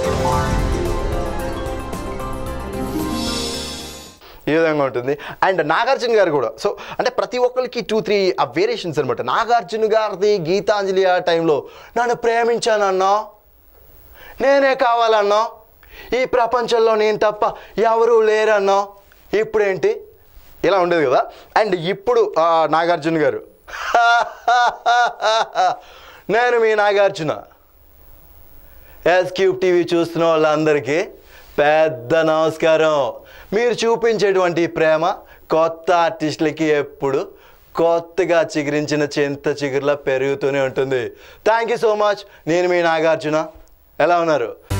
ఈ విధంగా ఉంటుంది అండ్ నాగార్జున గారు కూడా సో అంటే ప్రతి ఒక్కరికి టూ త్రీ ఆ వేరియేషన్స్ అనమాట నాగార్జున గారిది గీతాంజలి ఆ టైంలో నన్ను ప్రేమించానన్నా నేనే కావాలన్నా ఈ ప్రపంచంలో నేను తప్ప ఎవరూ లేరన్నా ఇప్పుడేంటి ఇలా ఉండేది కదా అండ్ ఇప్పుడు ఆ, నాగార్జున గారు నేను మీ నాగార్జున ఎస్ క్యూబ్ టీవీ చూస్తున్న వాళ్ళందరికీ పెద్ద నమస్కారం మీరు చూపించేటువంటి ప్రేమ కొత్త ఆర్టిస్టులకి ఎప్పుడు కొత్తగా చిగురించిన చింత చిగురులా పెరుగుతూనే ఉంటుంది థ్యాంక్ యూ సో మచ్ నేను మీ నాగార్జున ఎలా ఉన్నారు